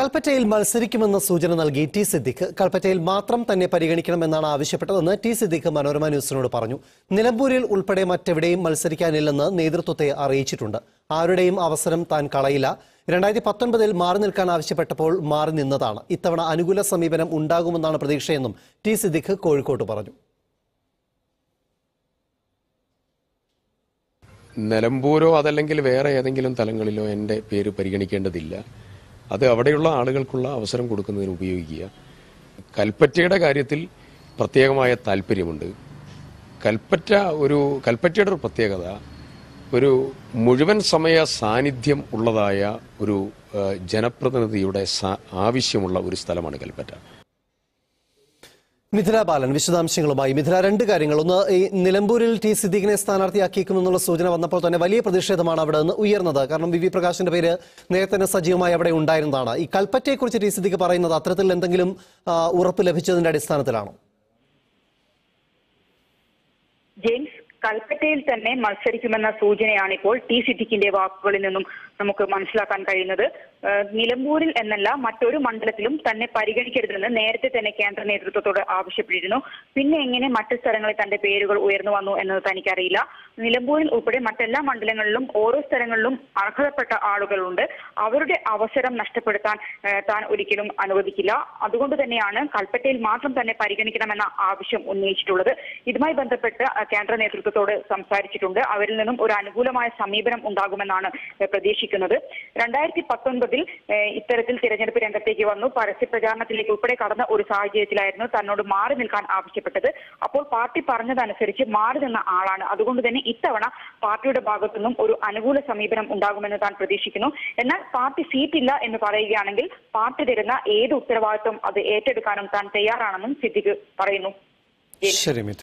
കൽപ്പറ്റയിൽ മത്സരിക്കുമെന്ന സൂചന നൽകി ടി സിദ്ദിഖ് കൽപ്പറ്റയിൽ മാത്രം തന്നെ പരിഗണിക്കണമെന്നാണ് ആവശ്യപ്പെട്ടതെന്ന് ടി സിദ്ദിഖ് മനോരമ ന്യൂസിനോട് പറഞ്ഞു നിലമ്പൂരിൽ ഉൾപ്പെടെ മറ്റെവിടെയും മത്സരിക്കാനില്ലെന്ന് നേതൃത്വത്തെ അറിയിച്ചിട്ടുണ്ട് ആരുടെയും അവസരം താൻ കളയില്ല രണ്ടായിരത്തി പത്തൊൻപതിൽ മാറി നിൽക്കാൻ ആവശ്യപ്പെട്ടപ്പോൾ മാറി നിന്നതാണ് ഇത്തവണ അനുകൂല സമീപനം ഉണ്ടാകുമെന്നാണ് പ്രതീക്ഷയെന്നും ടി സിദ്ദിഖ് കോഴിക്കോട്ട് പറഞ്ഞു നിലമ്പൂരോ അതല്ലെങ്കിൽ വേറെ ഏതെങ്കിലും തലങ്ങളിലോ എൻ്റെ പേര് പരിഗണിക്കേണ്ടതില്ല അത് അവിടെയുള്ള ആളുകൾക്കുള്ള അവസരം കൊടുക്കുന്നതിന് ഉപയോഗിക്കുക കൽപ്പറ്റയുടെ കാര്യത്തിൽ പ്രത്യേകമായ താല്പര്യമുണ്ട് കൽപ്പറ്റ ഒരു കൽപ്പറ്റയുടെ ഒരു പ്രത്യേകത ഒരു മുഴുവൻ സമയ സാന്നിധ്യം ഉള്ളതായ ഒരു ആ, ജനപ്രതിനിധിയുടെ സാ- ആവശ്യമുള്ള ഒരു സ്ഥലമാണ് കൽപ്പറ്റ മിഥില ബാലൻ വിശദാംശങ്ങളുമായി മിഥില രണ്ട് കാര്യങ്ങൾ ഒന്ന് ഈ നിലമ്പൂരിൽ ടി സിദ്ദീഖിനെ സ്ഥാനാർത്ഥിയാക്കിയേക്കുമെന്നുള്ള സൂചന വന്നപ്പോൾ തന്നെ വലിയ പ്രതിഷേധമാണ് അവിടെ നിന്ന് ഉയർന്നത് കാരണം വി വി പ്രകാശിന്റെ പേര് നേരത്തെ തന്നെ സജീവമായി അവിടെ ഉണ്ടായിരുന്നതാണ് ഈ കൽപ്പറ്റയെക്കുറിച്ച് ടി സിദ്ദീഖ് പറയുന്നത് അത്തരത്തിൽ എന്തെങ്കിലും ആ, ഉറപ്പ് ലഭിച്ചതിന്റെ അടിസ്ഥാനത്തിലാണോ ജെയിംസ് കൽപ്പറ്റയിൽ തന്നെ മത്സരിക്കുമെന്ന സൂചനയാണ് ഇപ്പോൾ ടി സിദ്ദിഖിന്റെ വാക്കുകളിൽ നിന്നും നമുക്ക് മനസ്സിലാക്കാൻ കഴിയുന്നത് ഏഹ് നിലമ്പൂരിൽ എന്നല്ല മറ്റൊരു മണ്ഡലത്തിലും തന്നെ പരിഗണിക്കരുതെന്ന് നേരത്തെ തന്നെ കേന്ദ്ര നേതൃത്വത്തോട് ആവശ്യപ്പെട്ടിരുന്നു പിന്നെ എങ്ങനെ മറ്റു സ്ഥലങ്ങളിൽ തന്റെ പേരുകൾ ഉയർന്നു വന്നു എന്നത് തനിക്കറിയില്ല നിലമ്പൂരിൽ ഉൾപ്പെടെ മറ്റെല്ലാ മണ്ഡലങ്ങളിലും ഓരോ സ്ഥലങ്ങളിലും അർഹതപ്പെട്ട ആളുകളുണ്ട് അവരുടെ അവസരം നഷ്ടപ്പെടുത്താൻ ഏഹ് താൻ ഒരിക്കലും അനുവദിക്കില്ല അതുകൊണ്ട് തന്നെയാണ് കൽപ്പറ്റയിൽ മാത്രം തന്നെ പരിഗണിക്കണമെന്ന ആവശ്യം ഉന്നയിച്ചിട്ടുള്ളത് ഇതുമായി ബന്ധപ്പെട്ട് അഹ് കേന്ദ്ര നേതൃത്വത്തോട് സംസാരിച്ചിട്ടുണ്ട് അവരിൽ നിന്നും ഒരു അനുകൂലമായ സമീപനം ഉണ്ടാകുമെന്നാണ് ഏഹ് പ്രതീക്ഷിക്കുന്നത് രണ്ടായിരത്തി പത്തൊൻപതിൽ ഇത്തരത്തിൽ തിരഞ്ഞെടുപ്പ് രംഗത്തേക്ക് വന്നു പരസ്യ പ്രചാരണത്തിലേക്ക് ഉൾപ്പെടെ കടന്ന ഒരു സാഹചര്യത്തിലായിരുന്നു തന്നോട് മാറി നിൽക്കാൻ ആവശ്യപ്പെട്ടത് അപ്പോൾ പാർട്ടി പറഞ്ഞതനുസരിച്ച് മാറി നിന്ന ആളാണ് അതുകൊണ്ട് തന്നെ ഇത്തവണ പാർട്ടിയുടെ ഭാഗത്തുനിന്നും ഒരു അനുകൂല സമീപനം ഉണ്ടാകുമെന്ന് താൻ പ്രതീക്ഷിക്കുന്നു എന്നാൽ പാർട്ടി സീറ്റില്ല എന്ന് പറയുകയാണെങ്കിൽ പാർട്ടി തരുന്ന ഏത് ഉത്തരവാദിത്വം അത് ഏറ്റെടുക്കാനും താൻ തയ്യാറാണെന്നും സിദ്ദിഖ് പറയുന്നു ശരി മിഥില